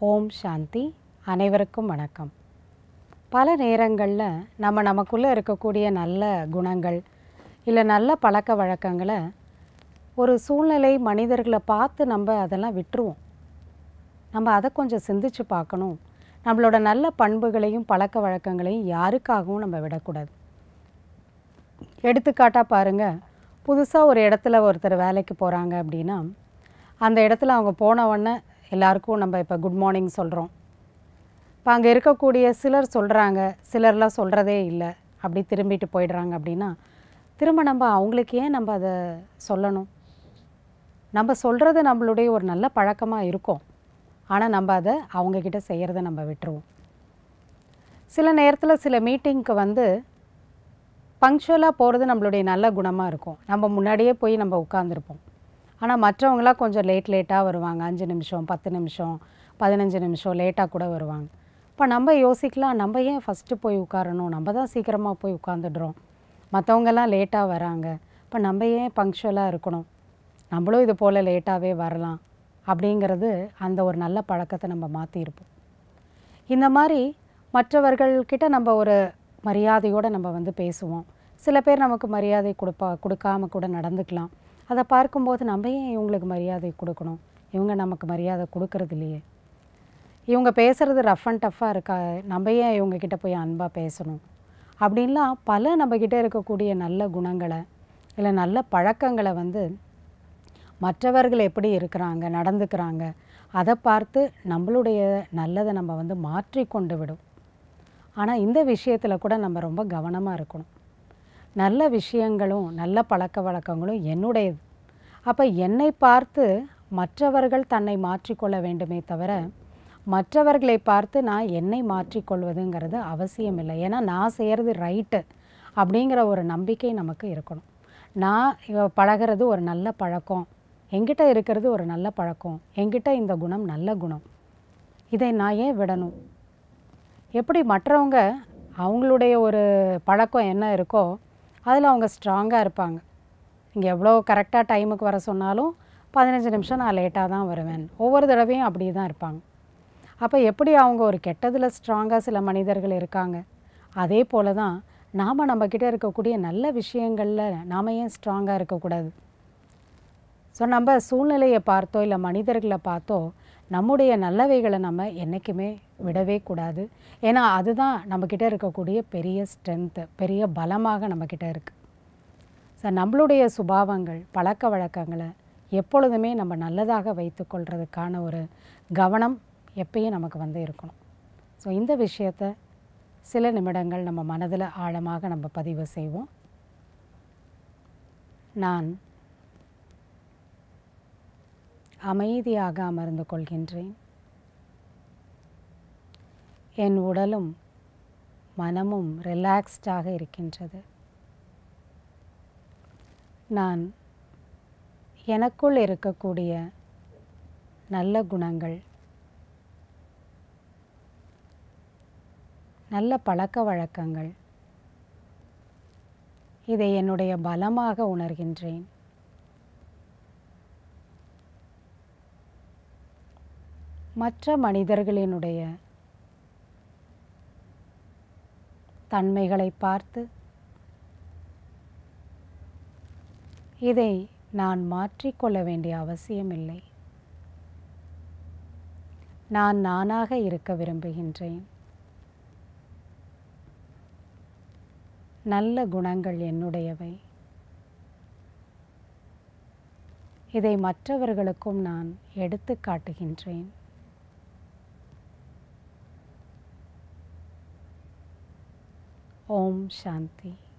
ஓம் சாந்தி அனைவருக்கும் வணக்கம் பல நேரங்களில் நம்ம நமக்குள்ளே இருக்கக்கூடிய நல்ல குணங்கள் இல்லை நல்ல பழக்க வழக்கங்களை ஒரு சூழ்நிலை மனிதர்களை பார்த்து நம்ம அதெல்லாம் விட்டுருவோம் நம்ம அதை கொஞ்சம் சிந்திச்சு பார்க்கணும் நம்மளோட நல்ல பண்புகளையும் பழக்க வழக்கங்களையும் யாருக்காகவும் நம்ம விடக்கூடாது எடுத்துக்காட்டாக பாருங்கள் புதுசாக ஒரு இடத்துல ஒருத்தர் வேலைக்கு போகிறாங்க அப்படின்னா அந்த இடத்துல அவங்க போன உடனே எல்லாருக்கும் நம்ம இப்போ குட் மார்னிங் சொல்கிறோம் இப்போ அங்கே இருக்கக்கூடிய சிலர் சொல்கிறாங்க சிலர்லாம் சொல்கிறதே இல்லை அப்படி திரும்பிட்டு போயிடுறாங்க அப்படின்னா திரும்ப நம்ம அவங்களுக்கு ஏன் நம்ம அதை சொல்லணும் நம்ம சொல்கிறது நம்மளுடைய ஒரு நல்ல பழக்கமாக இருக்கும் ஆனால் நம்ம அதை அவங்கக்கிட்ட செய்கிறத நம்ம விட்டுருவோம் சில நேரத்தில் சில மீட்டிங்க்கு வந்து பங்க்சுவலாக போகிறது நம்மளுடைய நல்ல குணமாக இருக்கும் நம்ம முன்னாடியே போய் நம்ம உட்காந்துருப்போம் ஆனால் மற்றவங்களாம் கொஞ்சம் லேட் லேட்டாக வருவாங்க அஞ்சு நிமிஷம் பத்து நிமிஷம் பதினஞ்சு நிமிஷம் லேட்டாக கூட வருவாங்க இப்போ நம்ம யோசிக்கலாம் நம்ம ஏன் ஃபஸ்ட்டு போய் உட்காரணும் நம்ம தான் சீக்கிரமாக போய் உட்காந்துடுறோம் மற்றவங்கெல்லாம் லேட்டாக வராங்க இப்போ நம்ம ஏன் பங்க்சுவலாக இருக்கணும் நம்மளும் இது போல் லேட்டாகவே வரலாம் அப்படிங்கிறது அந்த ஒரு நல்ல பழக்கத்தை நம்ம மாற்றிருப்போம் இந்த மாதிரி மற்றவர்கள்கிட்ட நம்ம ஒரு மரியாதையோடு நம்ம வந்து பேசுவோம் சில பேர் நமக்கு மரியாதை கொடுப்பா கொடுக்காம கூட நடந்துக்கலாம் அதை பார்க்கும்போது நம்ம ஏன் இவங்களுக்கு மரியாதை கொடுக்கணும் இவங்க நமக்கு மரியாதை கொடுக்கறது இல்லையே இவங்க பேசுகிறது ரஃப் அண்ட் டஃப்பாக இருக்கா நம்ம ஏன் இவங்கக்கிட்ட போய் அன்பாக பேசணும் அப்படின்லாம் பல நம்மக்கிட்ட இருக்கக்கூடிய நல்ல குணங்களை இல்லை நல்ல பழக்கங்களை வந்து மற்றவர்கள் எப்படி இருக்கிறாங்க நடந்துக்கிறாங்க அதை பார்த்து நம்மளுடைய நல்லதை நம்ம வந்து மாற்றி கொண்டு விடும் ஆனால் இந்த விஷயத்தில் கூட நம்ம ரொம்ப கவனமாக இருக்கணும் நல்ல விஷயங்களும் நல்ல பழக்க வழக்கங்களும் என்னுடையது அப்போ என்னை பார்த்து மற்றவர்கள் தன்னை மாற்றிக்கொள்ள வேண்டுமே தவிர மற்றவர்களை பார்த்து நான் என்னை மாற்றிக்கொள்வதுங்கிறது அவசியம் இல்லை ஏன்னா நான் செய்கிறது ரைட்டு அப்படிங்கிற ஒரு நம்பிக்கை நமக்கு இருக்கணும் நான் இவ பழகிறது ஒரு நல்ல பழக்கம் என்கிட்ட இருக்கிறது ஒரு நல்ல பழக்கம் என்கிட்ட இந்த குணம் நல்ல குணம் இதை நான் ஏன் விடணும் எப்படி மற்றவங்க அவங்களுடைய ஒரு பழக்கம் என்ன இருக்கோ அதில் அவங்க ஸ்ட்ராங்காக இருப்பாங்க இங்கே எவ்வளோ கரெக்டாக டைமுக்கு வர சொன்னாலும் பதினஞ்சு நிமிஷம் நான் லேட்டாக தான் வருவேன் ஒவ்வொரு தடவையும் அப்படி தான் இருப்பாங்க அப்போ எப்படி அவங்க ஒரு கெட்டதில் ஸ்ட்ராங்காக சில மனிதர்கள் இருக்காங்க அதே போல தான் நாம் நம்மக்கிட்ட இருக்கக்கூடிய நல்ல விஷயங்களில் நாம் ஏன் ஸ்ட்ராங்காக இருக்கக்கூடாது ஸோ நம்ம சூழ்நிலையை பார்த்தோ இல்லை மனிதர்களை பார்த்தோ நம்முடைய நல்லவைகளை நம்ம என்றைக்குமே விடவே கூடாது ஏன்னா அதுதான் நம்மக்கிட்ட இருக்கக்கூடிய பெரிய ஸ்ட்ரென்த்து பெரிய பலமாக நம்மக்கிட்ட இருக்குது ஸோ நம்மளுடைய சுபாவங்கள் பழக்க வழக்கங்களை எப்பொழுதுமே நம்ம நல்லதாக வைத்துக்கொள்கிறதுக்கான ஒரு கவனம் எப்பயும் நமக்கு வந்து இருக்கணும் ஸோ இந்த விஷயத்தை சில நிமிடங்கள் நம்ம மனதில் ஆழமாக நம்ம பதிவு செய்வோம் நான் அமைதியாக அமர்ந்து கொள்கின்றேன் என் உடலும் மனமும் ரிலாக்ஸ்டாக இருக்கின்றது நான் எனக்குள் இருக்கக்கூடிய நல்ல குணங்கள் நல்ல பழக்க வழக்கங்கள் இதை என்னுடைய பலமாக உணர்கின்றேன் மற்ற மனிதர்களினுடைய தன்மைகளை பார்த்து இதை நான் மாற்றிக்கொள்ள வேண்டிய அவசியமில்லை நான் நானாக இருக்க விரும்புகின்றேன் நல்ல குணங்கள் என்னுடையவை இதை மற்றவர்களுக்கும் நான் எடுத்து காட்டுகின்றேன் ஓம் சாந்தி